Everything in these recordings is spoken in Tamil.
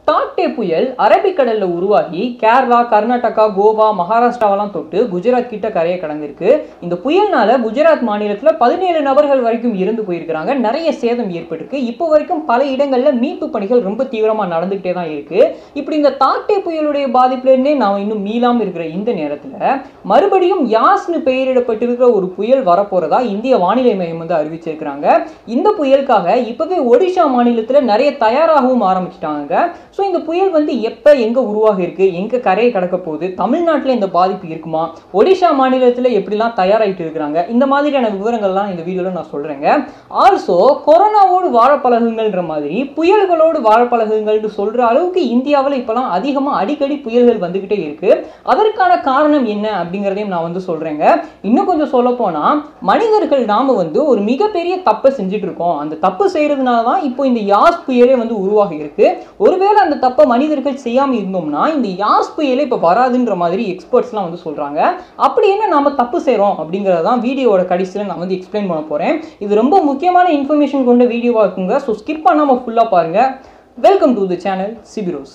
தாக்டே புயல் அரபிக்கடல்ல உருவாகி கேரளா கர்நாடகா கோவா மகாராஷ்டிராவெல்லாம் தொட்டு குஜராத் கிட்ட கரையை கடந்திருக்கு இந்த புயல்னால குஜராத் மாநிலத்துல பதினேழு நபர்கள் வரைக்கும் இறந்து போயிருக்கிறாங்க நிறைய சேதம் ஏற்பட்டிருக்கு இப்போ வரைக்கும் பல இடங்கள்ல மீட்பு பணிகள் ரொம்ப தீவிரமா நடந்துகிட்டே தான் இருக்கு இப்படி இந்த தாக்டே புயலுடைய பாதிப்புல இருந்தே நாம் இன்னும் மீளாம இருக்கிற இந்த நேரத்துல மறுபடியும் யாஸ்னு பெயரிடப்பட்டிருக்கிற ஒரு புயல் வரப்போறதா இந்திய வானிலை மையம் வந்து அறிவிச்சிருக்கிறாங்க இந்த புயலுக்காக இப்பவே ஒடிஷா மாநிலத்துல நிறைய தயாராகவும் ஆரம்பிச்சிட்டாங்க ஸோ இந்த புயல் வந்து எப்போ எங்கே உருவாகி இருக்கு எங்கே கரையை கடக்க போகுது தமிழ்நாட்டில் இந்த பாதிப்பு இருக்குமா ஒடிஷா மாநிலத்தில் எப்படிலாம் தயாராகிட்டு இருக்கிறாங்க இந்த மாதிரியான விவரங்கள்லாம் இந்த வீடியோவில் நான் சொல்கிறேங்க ஆல்சோ கொரோனாவோடு வாழ பழகுங்கள்ன்ற மாதிரி புயல்களோடு வாழ பழகுங்கள்னு சொல்கிற அளவுக்கு இந்தியாவில் இப்போலாம் அதிகமாக அடிக்கடி புயல்கள் வந்துக்கிட்டே இருக்கு அதற்கான காரணம் என்ன அப்படிங்கிறதையும் நான் வந்து சொல்கிறேங்க இன்னும் கொஞ்சம் சொல்ல போனால் மனிதர்கள் நாம வந்து ஒரு மிகப்பெரிய தப்பை செஞ்சுட்டு இருக்கோம் அந்த தப்பு செய்யறதுனால தான் இப்போ இந்த யாஸ் புயலே வந்து உருவாகி இருக்கு ஒருவேளை அந்த தப்பை மனிதர்கள் செய்யாமல் இருந்தோம்னா இந்த யாஸ் புயலே இப்போ வராதுன்ற மாதிரி எக்ஸ்பர்ட்ஸ்லாம் வந்து சொல்கிறாங்க அப்படி என்ன நாம தப்பு செய்கிறோம் அப்படிங்கிறத தான் வீடியோவோட கடைசியில் நான் வந்து எக்ஸ்பிளைன் பண்ண போகிறேன் இது ரொம்ப முக்கியமான இன்ஃபர்மேஷன் கொண்ட வீடியோவாக இருக்குங்க ஸோ ஸ்கிப் பண்ணாமல் ஃபுல்லாக பாருங்கள் வெல்கம் டு தி சேனல் சிபிரோஸ்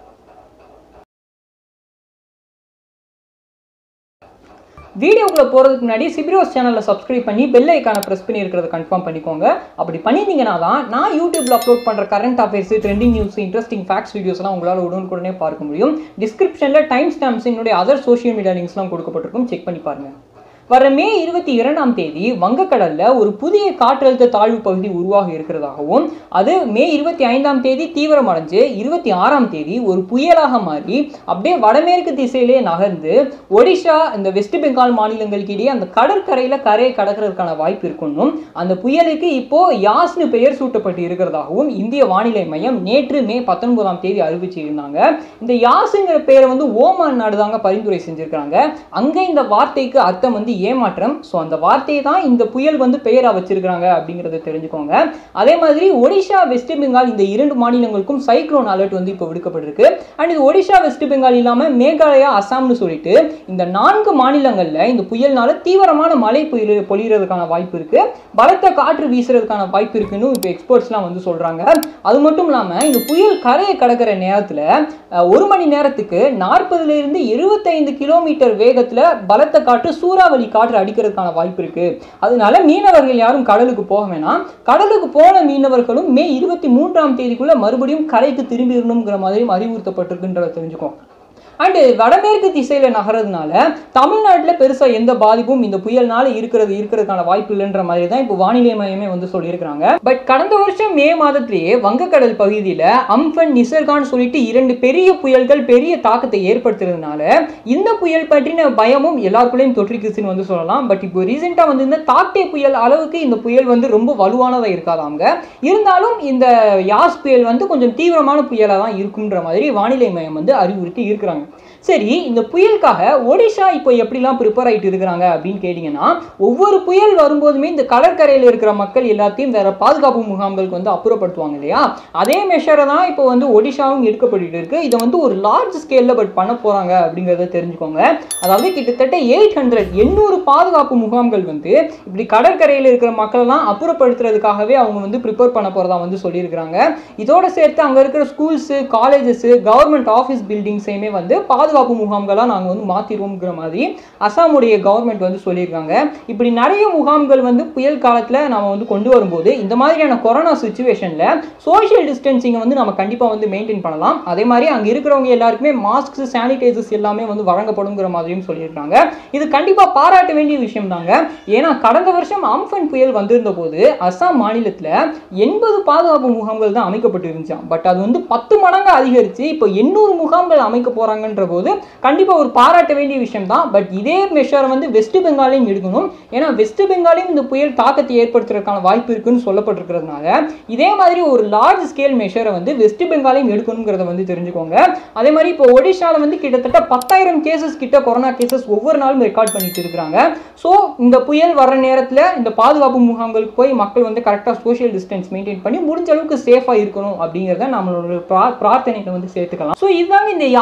வீடியோக்குள்ள போகிறதுக்கு முன்னாடி சிபிரோஸ் சேனலில் சப்ஸ்கிரைப் பண்ணி பெல் ஐக்கானை ப்ரெஸ் பண்ணி இருக்கிறத கன்ஃபார்ம் பண்ணிக்கோங்க அப்படி பண்ணிட்டீங்கன்னா தான் நான் யூடியூப்ல அப்லோட் பண்ணுற current affairs trending news interesting facts வீடியோஸ்லாம் உங்களால் உடனுக்குடனே பார்க்க முடியும் டிஸ்கிரிப்ஷனில் டைம் ஸ்டாம்ப்ஸ் என்னுடைய அதர் சோஷியல் மீடியா லிங்க்ஸ்லாம் கொடுக்கப்பட்டிருக்கும் செக் பண்ணி பாருங்க வர மே இருபத்தி இரண்டாம் தேதி வங்கக்கடல்ல ஒரு புதிய காற்றழுத்த தாழ்வு பகுதி உருவாக இருக்கிறதாகவும் அது மே இருபத்தி ஐந்தாம் தேதி தீவிரமடைஞ்சு இருபத்தி ஆறாம் தேதி ஒரு புயலாக மாறி அப்படியே வடமேற்கு திசையிலே நகர்ந்து ஒடிஷா இந்த வெஸ்ட் பெங்கால் மாநிலங்களுக்கு இடையே அந்த கடற்கரையில கரையை கடக்கிறதுக்கான வாய்ப்பு இருக்கணும் அந்த புயலுக்கு இப்போ யாஸ்னு பெயர் சூட்டப்பட்டு இருக்கிறதாகவும் இந்திய வானிலை மையம் நேற்று மே பத்தொன்பதாம் தேதி அறிவிச்சிருந்தாங்க இந்த யாஸுங்கிற பெயரை வந்து ஓமான் நாடு தாங்க பரிந்துரை செஞ்சிருக்காங்க அங்க இந்த வார்த்தைக்கு அர்த்தம் வந்து ஏமாற்றம் ஸோ அந்த வார்த்தையை தான் இந்த புயல் வந்து பெயரா வச்சிருக்காங்க அப்படிங்கிறத தெரிஞ்சுக்கோங்க அதே மாதிரி ஒடிஷா வெஸ்ட் பெங்கால் இந்த இரண்டு மாநிலங்களுக்கும் சைக்ளோன் அலர்ட் வந்து இப்போ விடுக்கப்பட்டிருக்கு அண்ட் இது ஒடிஷா வெஸ்ட் பெங்கால் இல்லாம மேகாலயா அசாம்னு சொல்லிட்டு இந்த நான்கு மாநிலங்கள்ல இந்த புயல்னால தீவிரமான மழை பொழிய பொழியறதுக்கான வாய்ப்பு இருக்கு பலத்த காற்று வீசுறதுக்கான வாய்ப்பு இருக்குன்னு இப்போ எக்ஸ்பர்ட்ஸ்லாம் வந்து சொல்றாங்க அது மட்டும் இல்லாம இந்த புயல் கரையை கடக்கிற நேரத்துல அஹ், ஒரு மணி நேரத்துக்கு நாற்பதுல இருந்து எழுபத்தைந்து கிலோமீட்டர் வேகத்துல பலத்த காற்று சூறாவளி காற்று அடிக்கிறதுக்கான வாய்ப்பு இருக்கு அதனால மீனவர்கள் யாரும் கடலுக்கு போக வேணாம் கடலுக்கு போன மீனவர்களும் மே இருபத்தி மூன்றாம் தேதிக்குள்ள மறுபடியும் கரைக்கு திரும்பிடணுங்கிற மாதிரியும் அறிவுறுத்தப்பட்டிருக்குன்றத தெரிஞ்சுக்கோங்க அண்டு வடமேற்கு திசையில நகர்றதுனால தமிழ்நாட்டில் பெருசா எந்த பாதிப்பும் இந்த புயல்னால இருக்கிறது இருக்கிறதுக்கான வாய்ப்பு இல்லைன்ற மாதிரி தான் இப்போ வானிலை மையமே வந்து சொல்லியிருக்கிறாங்க பட் கடந்த வருஷம் மே மாதத்திலேயே வங்கக்கடல் பகுதியில் அம்ஃபன் நிசர்கான்னு சொல்லிட்டு இரண்டு பெரிய புயல்கள் பெரிய தாக்கத்தை ஏற்படுத்துறதுனால இந்த புயல் பற்றின பயமும் எல்லாருக்குள்ளேயும் தொற்றிக்குச்சுன்னு வந்து சொல்லலாம் பட் இப்போ ரீசெண்டாக வந்து இந்த தாக்டே புயல் அளவுக்கு இந்த புயல் வந்து ரொம்ப வலுவானதாக இருக்காதாங்க இருந்தாலும் இந்த யாஸ் புயல் வந்து கொஞ்சம் தீவிரமான புயலாக தான் இருக்குன்ற மாதிரி வானிலை மையம் வந்து அறிவுறுத்தி இருக்கிறாங்க சரி இந்த புயலுக்காக ஒடிஷா இப்போ எப்படிலாம் ப்ரிப்பேர் ஆகிட்டு இருக்கிறாங்க அப்படின்னு கேட்டிங்கன்னா ஒவ்வொரு புயல் வரும்போதுமே இந்த கடற்கரையில் இருக்கிற மக்கள் எல்லாத்தையும் வேற பாதுகாப்பு முகாம்களுக்கு வந்து அப்புறப்படுத்துவாங்க இல்லையா அதே மெஷரை தான் இப்போ வந்து ஒடிஷாவும் எடுக்கப்பட்டு இருக்கு இதை வந்து ஒரு லார்ஜ் ஸ்கேலில் பட் பண்ண போகிறாங்க அப்படிங்கிறத தெரிஞ்சுக்கோங்க அதாவது கிட்டத்தட்ட எயிட் ஹண்ட்ரட் எண்ணூறு பாதுகாப்பு முகாம்கள் வந்து இப்படி கடற்கரையில் இருக்கிற மக்கள்லாம் அப்புறப்படுத்துறதுக்காகவே அவங்க வந்து ப்ரிப்பேர் பண்ண போகிறதா வந்து சொல்லியிருக்கிறாங்க இதோட சேர்த்து அங்கே இருக்கிற ஸ்கூல்ஸு காலேஜஸ் கவர்மெண்ட் ஆஃபீஸ் பில்டிங்ஸையுமே வந்து பாதுகாப்பு முகாம்களாக நாங்கள் வந்து மாற்றிடுவோங்கிற மாதிரி அசாமுடைய கவர்மெண்ட் வந்து சொல்லியிருக்காங்க இப்படி நிறைய முகாம்கள் வந்து புயல் காலத்தில் நம்ம வந்து கொண்டு வரும்போது இந்த மாதிரியான கொரோனா சுச்சுவேஷனில் சோஷியல் டிஸ்டன்சிங்கை வந்து நம்ம கண்டிப்பாக வந்து மெயின்டைன் பண்ணலாம் அதே மாதிரி அங்கே இருக்கிறவங்க எல்லாருக்குமே மாஸ்க்ஸ் சானிடைசர்ஸ் எல்லாமே வந்து வழங்கப்படுங்கிற மாதிரியும் சொல்லியிருக்காங்க இது கண்டிப்பாக பாராட்ட வேண்டிய விஷயம் தாங்க ஏன்னா கடந்த வருஷம் அம்ஃபன் புயல் வந்திருந்த போது அஸ்ஸாம் மாநிலத்தில் எண்பது பாதுகாப்பு முகாம்கள் தான் அமைக்கப்பட்டு இருந்துச்சாம் பட் அது வந்து பத்து மடங்கு அதிகரித்து இப்போ எண்ணூறு முகாம்கள் அமைக்க போகிறாங்கன்ற போது கண்டிப்பாக ஒரு பாராட்ட வேண்டிய விஷயம் தான் பட் இதே மெஷரை வந்து வெஸ்ட் பெங்காலையும் எடுக்கணும் ஏன்னா வெஸ்ட் பெங்காலையும் இந்த புயல் தாக்கத்தை ஏற்படுத்துறதுக்கான வாய்ப்பு இருக்குன்னு சொல்லப்பட்டிருக்கிறதுனால இதே மாதிரி ஒரு லார்ஜ் ஸ்கேல் மெஷரை வந்து வெஸ்ட் பெங்காலையும் எடுக்கணுங்கிறத வந்து தெரிஞ்சுக்கோங்க அதே மாதிரி இப்போ ஒடிஷாவில் வந்து கிட்டத்தட்ட பத்தாயிரம் கேசஸ் கிட்ட கொரோனா கேசஸ் ஒவ்வொரு நாளும் ரெக்கார்ட் பண்ணிட்டு இருக்கிறாங்க ஸோ இந்த புயல் வர்ற நேரத்தில் இந்த பாதுகாப்பு முகாம்களுக்கு போய் மக்கள் வந்து கரெக்டாக சோஷியல் டிஸ்டன்ஸ் மெயின்டைன் பண்ணி முடிஞ்ச அளவுக்கு சேஃபாக இருக்கணும் அப்படிங்கிறத நம்மளோட பிரா பிரார்த்தனைகளை வந்து சேர்த்துக்கலாம் ஸோ இதுதாங்க இந்த யாஸ் புயல்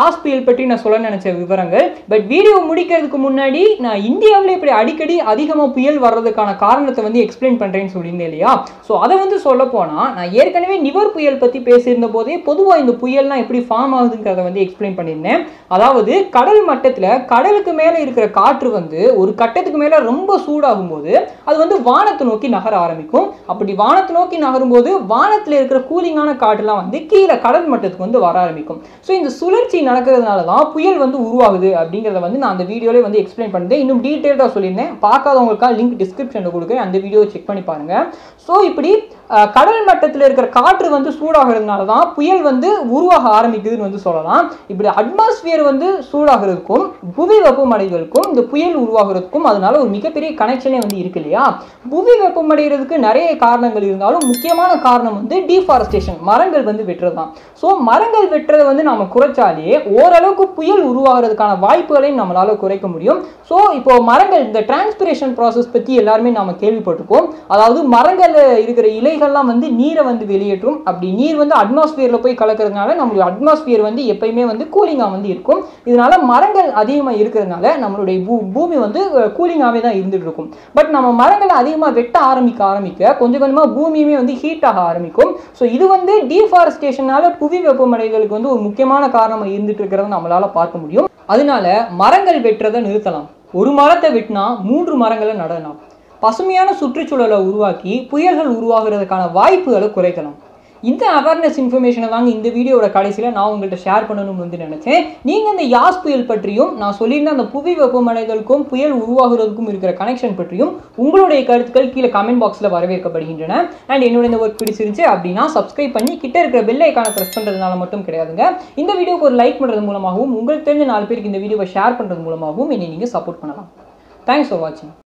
பற்றி நான் சொல்ல நினைச்ச விவரங்கள் பட் வீடியோ முடிக்கிறதுக்கு முன்னாடி நான் இந்தியாவில் இப்படி அடிக்கடி அதிகமாக புயல் வர்றதுக்கான காரணத்தை வந்து எக்ஸ்பிளைன் பண்ணுறேன்னு சொல்லியிருந்தேன் இல்லையா ஸோ அதை வந்து சொல்ல போனால் நான் ஏற்கனவே நிவர் புயல் பற்றி பேசியிருந்த போதே பொதுவாக இந்த புயல்லாம் எப்படி ஃபார்ம் ஆகுதுங்கிறத வந்து எக்ஸ்பிளைன் பண்ணியிருந்தேன் அதாவது கடல் மட்டத்தில் கடலுக்கு மேலே இருக்கிற காற்று வந்து ஒரு கட்டத்துக்கு மேலே ரொம்ப சூடாகும் போது அது வந்து வானத்தை நோக்கி நகர ஆரம்பிக்கும் அப்படி வானத்தை நோக்கி நகரும்போது வானத்தில் இருக்கிற கூலிங்கான காற்றுலாம் வந்து கீழே கடல் மட்டத்துக்கு வந்து வர ஆரம்பிக்கும் ஸோ இந்த சுழற்சி நடக்கிறதுனால தான் புயல் வந்து உருவாகுது அப்படிங்கிறத வந்து நான் அந்த வீடியோலேயே வந்து எக்ஸ்பிளைன் பண்ணிட்டேன் இன்னும் டீட்டெயில்டாக சொல்லியிருந்தேன் பார்க்காதவங்களுக்காக லிங்க் டிஸ்கிரிப்ஷனில் கொடுக்குறேன் அந்த வீடியோ செக் பண்ணி பாருங்க ஸோ இப்படி அஹ், கடல் மட்டத்தில் இருக்கிற காற்று வந்து சூடாகிறதுனால தான் புயல் வந்து உருவாக ஆரம்பிக்குதுன்னு வந்து சொல்லலாம் இப்படி அட்மாஸ்பியர் வந்து சூடாகிறதுக்கும் புவி வெப்பமடைதலுக்கும் இந்த புயல் உருவாகிறதுக்கும் அதனால ஒரு மிகப்பெரிய கனெக்ஷனே வந்து இருக்கு இல்லையா புவி வெப்பமடைகிறதுக்கு நிறைய காரணங்கள் இருந்தாலும் முக்கியமான காரணம் வந்து டீஃபாரஸ்டேஷன் மரங்கள் வந்து வெட்டுறது தான் ஸோ மரங்கள் வெட்டுறதை வந்து நம்ம குறைச்சாலே ஓரளவுக்கு புயல் உருவாகிறதுக்கான வாய்ப்புகளையும் நம்மளால குறைக்க முடியும் ஸோ இப்போ மரங்கள் இந்த டிரான்ஸ்பிரேஷன் ப்ராசஸ் பற்றி எல்லாருமே நாம கேள்விப்பட்டிருப்போம் அதாவது மரங்கள்ல இருக்கிற இலைகள்லாம் வந்து நீரை வந்து வெளியேற்றும் அப்படி நீர் வந்து அட்மாஸ்பியர்ல போய் கலக்கிறதுனால நம்மளுடைய அட்மாஸ்பியர் வந்து எப்பயுமே வந்து கூலிங்காக வந்து இருக்கும் இதனால மரங்கள் அதிகமாக இருக்கிறதுனால நம்மளுடைய பூ பூமி வந்து கூலிங்காகவே தான் இருந்துட்டு இருக்கும் பட் நம்ம மரங்களை அதிகமாக வெட்ட ஆரம்பிக்க ஆரம்பிக்க கொஞ்சம் கொஞ்சமாக பூமியுமே வந்து ஹீட் ஆக ஆரம்பிக்கும் ஸோ இது வந்து டீஃபாரஸ்டேஷனால புவி வெப்பமடைதலுக்கு வந்து ஒரு முக்கியமான காரணமாக இருந்துட்டு இருக்கிறத நம்மளால பார்க்க முடியும் அதனால மரங்கள் வெட்டுறதை நிறுத்தலாம் ஒரு மரத்தை வெட்டினா மூன்று மரங்களை நடலாம் பசுமையான சுற்றுச்சூழலை உருவாக்கி புயல்கள் உருவாகிறதுக்கான வாய்ப்புகளை குறைக்கலாம் இந்த அவேர்னஸ் இன்ஃபர்மேஷனை தாங்க இந்த வீடியோவோட கடைசியில் நான் உங்கள்கிட்ட ஷேர் பண்ணணும்னு வந்து நினச்சேன் நீங்கள் இந்த யாஸ் புயல் பற்றியும் நான் சொல்லியிருந்த அந்த புவி வெப்பமடைதலுக்கும் புயல் உருவாகிறதுக்கும் இருக்கிற கனெக்ஷன் பற்றியும் உங்களுடைய கருத்துக்கள் கீழே கமெண்ட் பாக்ஸில் வரவேற்கப்படுகின்றன அண்ட் என்னோட இந்த ஒர்க் பிடிச்சிருந்துச்சு அப்படின்னா சப்ஸ்கிரைப் பண்ணி கிட்ட இருக்கிற பெல் ஐக்கானை ப்ரெஸ் பண்ணுறதுனால மட்டும் கிடையாதுங்க இந்த வீடியோக்கு ஒரு லைக் பண்ணுறது மூலமாகவும் உங்களுக்கு தெரிஞ்ச நாலு பேருக்கு இந்த வீடியோவை ஷேர் பண்ணுறது மூலமாகவும் என்னை நீங்கள் சப்போர்ட் பண்ணலாம் தேங்க்ஸ் ஃபார் வாட்சிங்